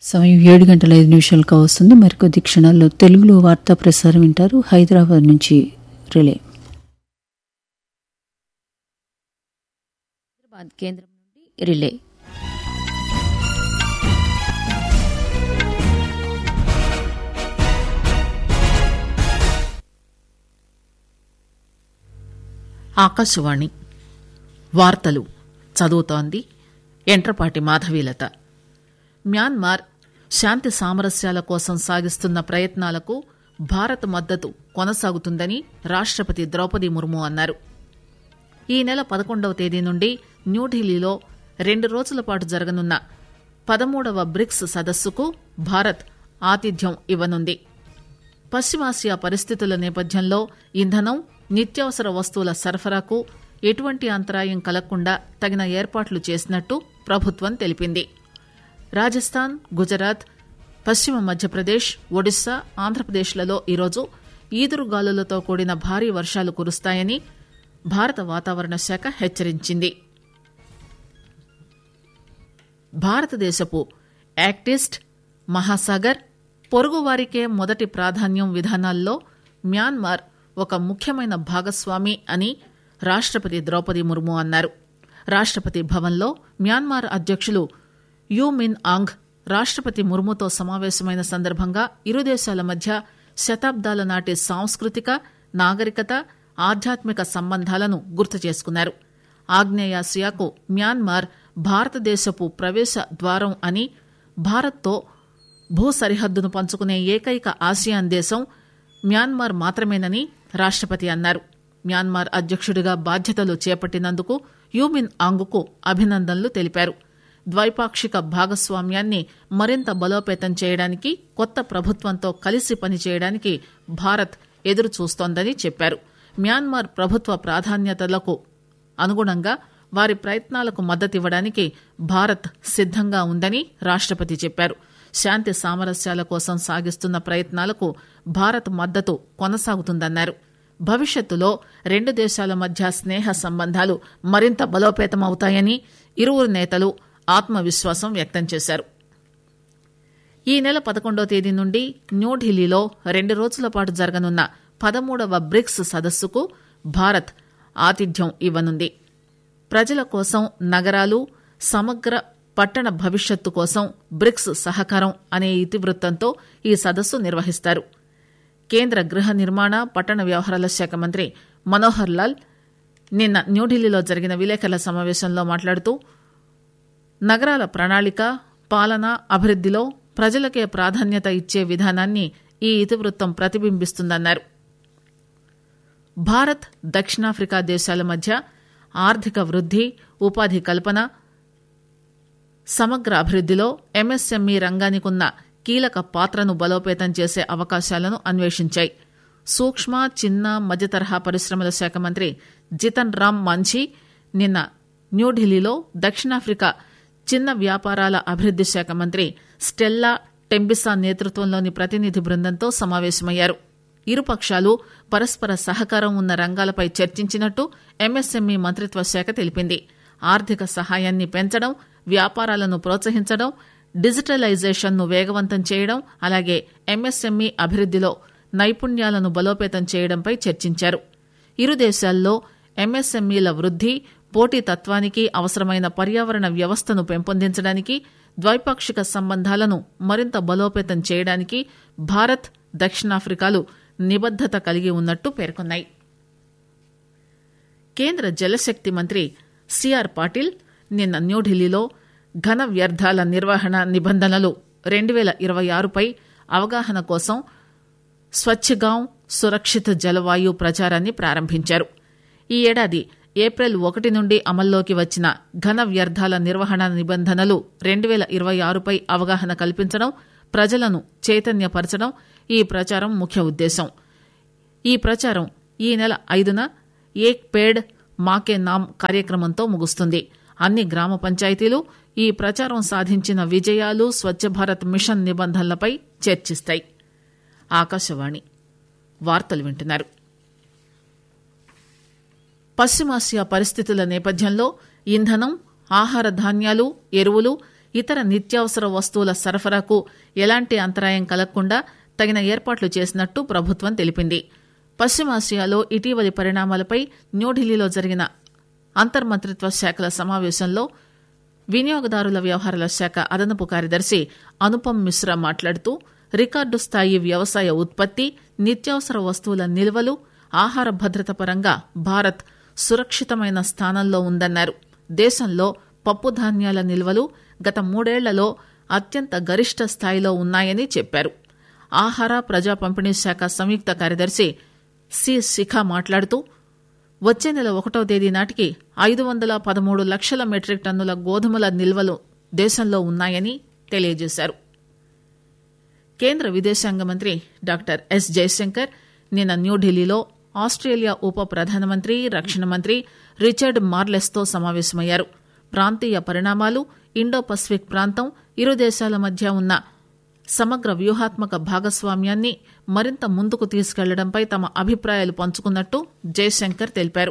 సమయం ఏడు గంటల ఐదు నిమిషాలకు వస్తుంది మరికొద్ది క్షణాల్లో తెలుగులో వార్తా ప్రసారం వింటారు హైదరాబాద్ నుంచి రిలే హైదరాబాద్ కేంద్రం నుండి రిలే ఆకాశవాణి వార్తలు చదువుతోంది ఎంట్రపాటి మాధవీలత మ్యాన్మార్ శాంతి సామరస్యాల కోసం సాగిస్తున్న ప్రయత్నాలకు భారత్ మద్దతు కొనసాగుతుందని రాష్టపతి ద్రౌపది ముర్ము అన్నారు ఈ నెల పదకొండవ తేదీ నుండి న్యూఢిల్లీలో రెండు రోజుల పాటు జరగనున్న పదమూడవ బ్రిక్స్ సదస్సుకు భారత్ ఆతిథ్యం ఇవ్వనుంది పశ్చిమాసియా పరిస్థితుల నేపథ్యంలో ఇంధనం నిత్యావసర వస్తువుల సరఫరాకు ఎటువంటి అంతరాయం కలగకుండా తగిన ఏర్పాట్లు చేసినట్టు ప్రభుత్వం తెలిపింది రాజస్థాన్ గుజరాత్ పశ్చిమ మధ్యప్రదేశ్ ఒడిశా ఆంధ్రప్రదేశ్లలో ఈరోజు ఈదురుగాలులతో కూడిన భారీ వర్షాలు కురుస్తాయని భారత వాతావరణ శాఖ హెచ్చరించింది భారతదేశపు యాక్టిస్ట్ మహాసాగర్ పొరుగువారికే మొదటి ప్రాధాన్యం విధానాల్లో మ్యాన్మార్ ఒక ముఖ్యమైన భాగస్వామి అని రాష్టపతి ద్రౌపది ముర్ము అన్నారు రాష్టపతి భవన్లో మ్యాన్మార్ అధ్యక్షులు యూ మిన్ ఆంగ్ రాష్టపతి ముర్ముతో సమావేశమైన సందర్భంగా ఇరు దేశాల మధ్య శతాబ్దాల నాటి సాంస్కృతిక నాగరికత ఆధ్యాత్మిక సంబంధాలను గుర్తు చేసుకున్నారు ఆగ్నేయాసియాకు మ్యాన్మార్ భారతదేశపు ప్రవేశ ద్వారం అని భారత్తో భూ సరిహద్దును పంచుకునే ఏకైక ఆసియాన్ దేశం మ్యాన్మార్ మాత్రమేనని రాష్టపతి అన్నారు మ్యాన్మార్ అధ్యక్షుడిగా బాధ్యతలు చేపట్టినందుకు యూమిన్ ఆంగుకు అభినందనలు తెలిపారు ద్వైపాక్షిక భాగస్వామ్యాన్ని మరింత బలోపేతం చేయడానికి కొత్త ప్రభుత్వంతో కలిసి పనిచేయడానికి భారత్ ఎదురు చూస్తోందని చెప్పారు మ్యాన్మార్ ప్రభుత్వ ప్రాధాన్యతలకు అనుగుణంగా వారి ప్రయత్నాలకు మద్దతివ్వడానికి భారత్ సిద్దంగా ఉందని రాష్టపతి చెప్పారు శాంతి సామరస్యాల కోసం సాగిస్తున్న ప్రయత్నాలకు భారత్ మద్దతు కొనసాగుతుందన్నారు భవిష్యత్తులో రెండు దేశాల మధ్య స్నేహ సంబంధాలు మరింత బలోపేతమవుతాయని ఇరువురు నేతలు ఆత్మవిశ్వాసం వ్యక్తం చేశారు ఈ నెల పదకొండో తేదీ నుండి న్యూఢిల్లీలో రెండు రోజుల పాటు జరగనున్న పదమూడవ బ్రిక్స్ సదస్సుకు భారత్ ఆతిథ్యం ఇవ్వనుంది ప్రజల కోసం నగరాలు సమగ్ర పట్టణ భవిష్యత్తు కోసం బ్రిక్స్ సహకారం అనే ఇతివృత్తంతో ఈ సదస్సు నిర్వహిస్తారు కేంద్ర గృహ నిర్మాణ పట్టణ వ్యవహారాల శాఖ మంత్రి మనోహర్ లాల్ నిన్న న్యూఢిల్లీలో జరిగిన విలేకరుల సమావేశంలో మాట్లాడుతూ నగరాల ప్రణాళిక పాలన అభివృద్దిలో ప్రజలకే ప్రాధాన్యత ఇచ్చే విధానాన్ని ఈ ఇతివృత్తం ప్రతిబింబిస్తుందన్నారు భారత్ దక్షిణాఫ్రికా దేశాల మధ్య ఆర్థిక వృద్ది ఉపాధి కల్పన సమగ్ర అభివృద్దిలో ఎంఎస్ఎంఈ రంగానికున్న కీలక పాత్రను బలోపేతం చేసే అవకాశాలను అన్వేషించాయి సూక్ష్మ చిన్న మధ్యతరహా పరిశ్రమల శాఖ మంత్రి జితన్ రామ్ మాంఝీ నిన్న న్యూఢిల్లీలో దక్షిణాఫ్రికా చిన్న వ్యాపారాల అభివృద్ది శాఖ మంత్రి స్టెల్లా టెంబిసా నేతృత్వంలోని ప్రతినిధి బృందంతో సమావేశమయ్యారు ఇరుపక్షాలు పరస్పర సహకారం ఉన్న రంగాలపై చర్చించినట్టు ఎంఎస్ఎంఈ మంత్రిత్వ శాఖ తెలిపింది ఆర్థిక సహాయాన్ని పెంచడం వ్యాపారాలను ప్రోత్సహించడం డిజిటలైజేషన్ ను వేగవంతం చేయడం అలాగే ఎంఎస్ఎంఈ అభివృద్దిలో నైపుణ్యాలను బలోపేతం చేయడంపై చర్చించారు ఇరు దేశాల్లో ఎంఎస్ఎంఈల వృద్ది పోటీతత్వానికి అవసరమైన పర్యావరణ వ్యవస్థను పెంపొందించడానికి ద్వైపాక్షిక సంబంధాలను మరింత బలోపేతం చేయడానికి భారత్ దక్షిణాఫ్రికాలు నిబద్దత కలిగి ఉన్నట్టు పేర్కొన్నాయి కేంద్ర జలశక్తి మంత్రి సిఆర్ పాటిల్ నిన్న న్యూఢిల్లీలో ఘన వ్యర్థాల నిర్వహణ నిబంధనలు రెండు పేల ఇరవై ఆరుపై అవగాహన కోసం స్వచ్ఛగాం సురక్షిత్ జలవాయు ప్రచారాన్ని ప్రారంభించారు ఈ ఏడాది ఏప్రిల్ ఒకటి నుండి అమల్లోకి వచ్చిన ఘన వ్యర్థాల నిర్వహణ నిబంధనలు రెండు పేల ఇరవై ఆరుపై అవగాహన కల్పించడం ప్రజలను చైతన్యపరచడం ఈ ప్రచారం ముఖ్య ఉద్దేశం ఈ ప్రచారం ఈ నెల ఐదున ఏక్ పేడ్ మాకే నామ్ కార్యక్రమంతో ముగుస్తుంది అన్ని గ్రామ పంచాయతీలు ఈ ప్రచారం సాధించిన విజయాలు స్వచ్ఛ భారత్ మిషన్ నిబంధనలపై చర్చిస్తాయి ఆకాశవాణి వార్తలు వింటున్నారు పశ్చిమాసియా పరిస్థితుల నేపథ్యంలో ఇంధనం ఆహార ధాన్యాలు ఎరువులు ఇతర నిత్యావసర వస్తువుల సరఫరాకు ఎలాంటి అంతరాయం కలగకుండా తగిన ఏర్పాట్లు చేసినట్టు ప్రభుత్వం తెలిపింది పశ్చిమాసియాలో ఇటీవలి పరిణామాలపై న్యూఢిల్లీలో జరిగిన అంతర్మంత్రిత్వ శాఖల సమావేశంలో వినియోగదారుల వ్యవహారాల శాఖ అదనపు కార్యదర్శి అనుపమ్ మిశ్రా మాట్లాడుతూ రికార్డు స్థాయి వ్యవసాయ ఉత్పత్తి నిత్యావసర వస్తువుల నిల్వలు ఆహార భద్రత పరంగా భారత్ సురక్షితమైన స్థానంలో ఉందన్నారు దేశంలో పప్పు ధాన్యాల నిల్వలు గత మూడేళ్లలో అత్యంత గరిష్ట స్థాయిలో ఉన్నాయని చెప్పారు ఆహార ప్రజా పంపిణీ శాఖ సంయుక్త కార్యదర్శి సి శిఖ మాట్లాడుతూ వచ్చే నెల ఒకటో తేదీ నాటికి ఐదు వందల పదమూడు లక్షల మెట్రిక్ టన్నుల గోధుమల నిల్వలు దేశంలో ఉన్నాయని తెలియజేశారు కేంద్ర విదేశాంగ మంత్రి డాక్టర్ ఎస్ జయశంకర్ నిన్న న్యూఢిల్లీలో ఆస్ట్రేలియా ఉప ప్రధానమంత్రి రక్షణ మంత్రి రిచర్డ్ మార్లెస్తో సమావేశమయ్యారు ప్రాంతీయ పరిణామాలు ఇండో పసిఫిక్ ప్రాంతం ఇరు దేశాల మధ్య ఉన్న సమగ్ర వ్యూహాత్మక భాగస్వామ్యాన్ని మరింత ముందుకు తీసుకెళ్లడంపై తమ అభిప్రాయాలు పంచుకున్నట్టు జయశంకర్ తెలిపారు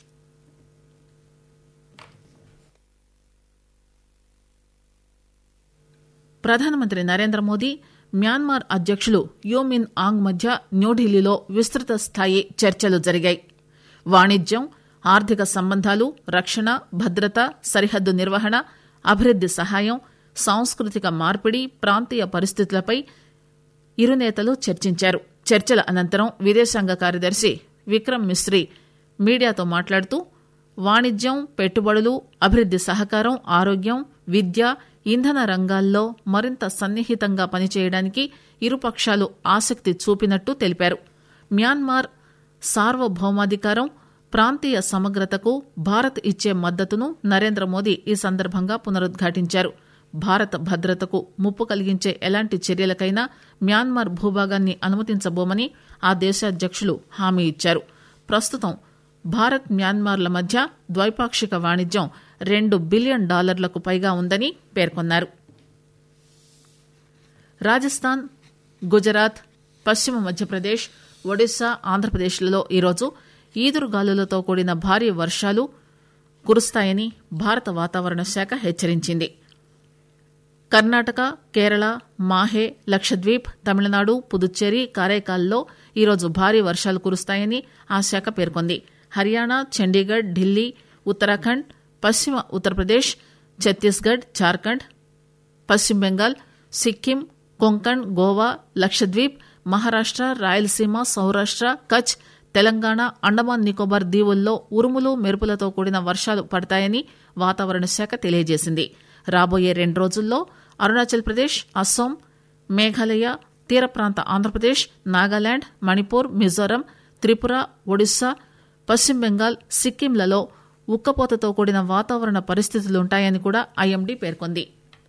ప్రధానమంత్రి నరేంద్ర మోదీ మ్యాన్మార్ అధ్యకులు యూమిన్ ఆంగ్ మధ్య న్యూఢిల్లీలో విస్తృత స్థాయి చర్చలు జరిగాయి వాణిజ్యం ఆర్థిక సంబంధాలు రక్షణ భద్రత సరిహద్దు నిర్వహణ అభివృద్ది సహాయం సాంస్కృతిక మార్పిడి ప్రాంతీయ పరిస్థితులపై ఇరు నేతలు చర్చించారు చర్చల అనంతరం విదేశాంగ కార్యదర్శి విక్రమ్ మిస్రీ మీడియాతో మాట్లాడుతూ వాణిజ్యం పెట్టుబడులు అభివృద్ది సహకారం ఆరోగ్యం విద్య ఇంధన రంగాల్లో మరింత సన్నిహితంగా పనిచేయడానికి ఇరుపక్షాలు ఆసక్తి చూపినట్టు తెలిపారు మ్యాన్మార్ సార్వభౌమాధికారం ప్రాంతీయ సమగ్రతకు భారత్ ఇచ్చే మద్దతును నరేంద్ర మోదీ ఈ సందర్భంగా పునరుద్ఘాటించారు భారత భద్రతకు ముప్పు కలిగించే ఎలాంటి చర్యలకైనా మ్యాన్మార్ భూభాగాన్ని అనుమతించబోమని ఆ దేశాధ్యక్షులు హామీ ఇచ్చారు ప్రస్తుతం భారత్ మ్యాన్మార్ల మధ్య ద్వైపాక్షిక వాణిజ్యం రెండు బిలియన్ డాలర్లకు పైగా ఉందని పేర్కొన్నారు రాజస్థాన్ గుజరాత్ పశ్చిమ మధ్యప్రదేశ్ ఒడిశా ఆంధ్రప్రదేశ్లలో ఈరోజు ఈదురుగాలులతో కూడిన భారీ వర్షాలు కురుస్తాయని భారత వాతావరణ శాఖ హెచ్చరించింది కర్ణాటక కేరళ మాహే లక్షద్వీప్ తమిళనాడు పుదుచ్చేరి కారైకాల్లో ఈరోజు భారీ వర్షాలు కురుస్తాయని ఆ శాఖ పేర్కొంది హర్యానా చండీగఢ్ ఢిల్లీ ఉత్తరాఖండ్ పశ్చిమ ఉత్తరప్రదేశ్ ఛత్తీస్గఢ్ జార్ఖండ్ పశ్చిమ బెంగాల్ సిక్కిం కొంకణ్ గోవా లక్షద్వీప్ మహారాష్ట రాయలసీమ సౌరాష్ట కచ్ తెలంగాణ అండమాన్ నికోబార్ దీవుల్లో ఉరుములు మెరుపులతో కూడిన వర్షాలు పడతాయని వాతావరణ శాఖ తెలియజేసింది రాబోయే రెండు రోజుల్లో అరుణాచల్ ప్రదేశ్ అస్సోం మేఘాలయ తీర ప్రాంత ఆంధ్రప్రదేశ్ నాగాలాండ్ మణిపూర్ మిజోరం త్రిపుర ఒడిశా పశ్చిమ బెంగాల్ సిక్కింలలో ఉక్కపోతతో కూడిన వాతావరణ పరిస్థితులుంటాయని కూడా ఐఎండీ పేర్కొంది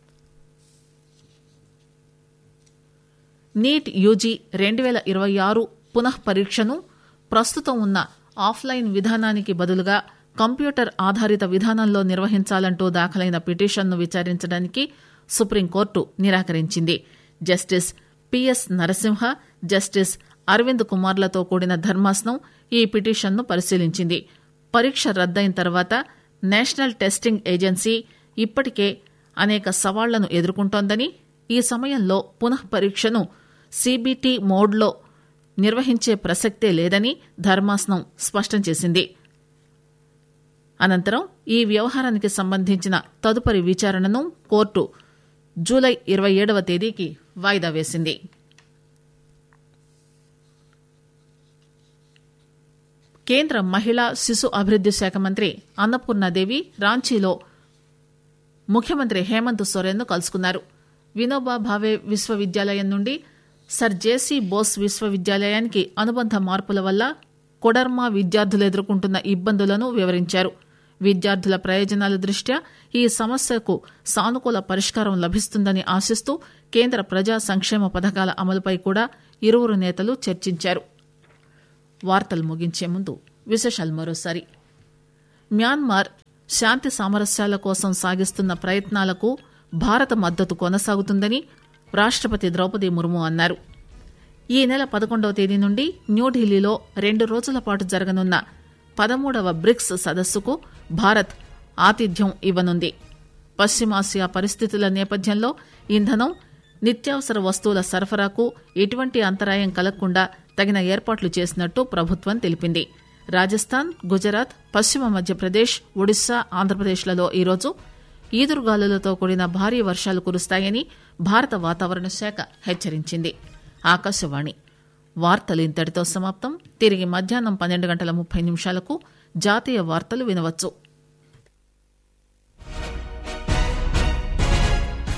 నీట్ యూజీ రెండు వేల ఇరవై ఆరు పునః పరీక్షను ప్రస్తుతం ఉన్న ఆఫ్లైన్ విధానానికి బదులుగా కంప్యూటర్ ఆధారిత విధానంలో నిర్వహించాలంటూ దాఖలైన పిటిషన్ను విచారించడానికి సుప్రీంకోర్టు నిరాకరించింది justice P S Narasimha justice Aravind కుమార్లతో కూడిన ధర్మాసనం ఈ పిటిషన్ను పరిశీలించింది పరీక్ష రద్దయిన తర్వాత నేషనల్ టెస్టింగ్ ఏజెన్సీ ఇప్పటికే అనేక సవాళ్లను ఎదుర్కొంటోందని ఈ సమయంలో పునః పరీక్షను సీబీటీ మోడ్లో నిర్వహించే ప్రసక్తే లేదని ధర్మాసనం స్పష్టం చేసింది అనంతరం ఈ వ్యవహారానికి సంబంధించిన తదుపరి విచారణను కోర్టు జూలై ఇరవై ఏడవ తేదీకి వాయిదా వేసింది కేంద్ర మహిళా శిశు అభివృద్ది శాఖ మంత్రి అన్నపూర్ణాదేవి రాంచీలో ముఖ్యమంత్రి హేమంత్ సోరెన్ ను కలుసుకున్నారు వినోబా భావే విశ్వవిద్యాలయం నుండి సర్ జేసీ బోస్ విశ్వవిద్యాలయానికి అనుబంధ మార్పుల వల్ల కొడర్మా విద్యార్థులు ఎదుర్కొంటున్న ఇబ్బందులను వివరించారు విద్యార్థుల ప్రయోజనాల దృష్ట్యా ఈ సమస్యకు సానుకూల పరిష్కారం లభిస్తుందని ఆశిస్తూ కేంద్ర ప్రజా సంక్షేమ పథకాల అమలుపై కూడా ఇరువురు నేతలు చర్చించారు వార్తలు ముగించే ముందు విశేషాలు మరోసారి మ్యాన్మార్ శాంతి సామరస్యాల కోసం సాగిస్తున్న ప్రయత్నాలకు భారత మద్దతు కొనసాగుతుందని రాష్టపతి ద్రౌపది ముర్ము అన్నారు ఈ నెల పదకొండవ తేదీ నుండి న్యూఢిల్లీలో రెండు రోజుల పాటు జరగనున్న పదమూడవ బ్రిక్స్ సదస్సుకు భారత్ ఆతిథ్యం ఇవ్వనుంది పశ్చిమాసియా పరిస్థితుల నేపథ్యంలో ఇంధనం నిత్యావసర వస్తువుల సరఫరాకు ఎటువంటి అంతరాయం కలగకుండా తగిన ఏర్పాట్లు చేసినట్టు ప్రభుత్వం తెలిపింది రాజస్థాన్ గుజరాత్ పశ్చిమ మధ్యప్రదేశ్ ఒడిశా ఆంధ్రప్రదేశ్లలో ఈరోజు ఈదురుగాలులతో కూడిన భారీ వర్షాలు కురుస్తాయని భారత వాతావరణ శాఖ హెచ్చరించింది ఆకాశవాణి వార్తలు ఇంతటితో సమాప్తం తిరిగి మధ్యాహ్నం పన్నెండు గంటల ముప్పై నిమిషాలకు జాతీయ వార్తలు వినవచ్చు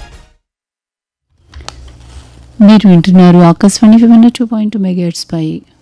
మీరు వింటున్నారు ఆకాశవాణి ఫివన్ టూ పాయింట్ మెగాట్స్ పై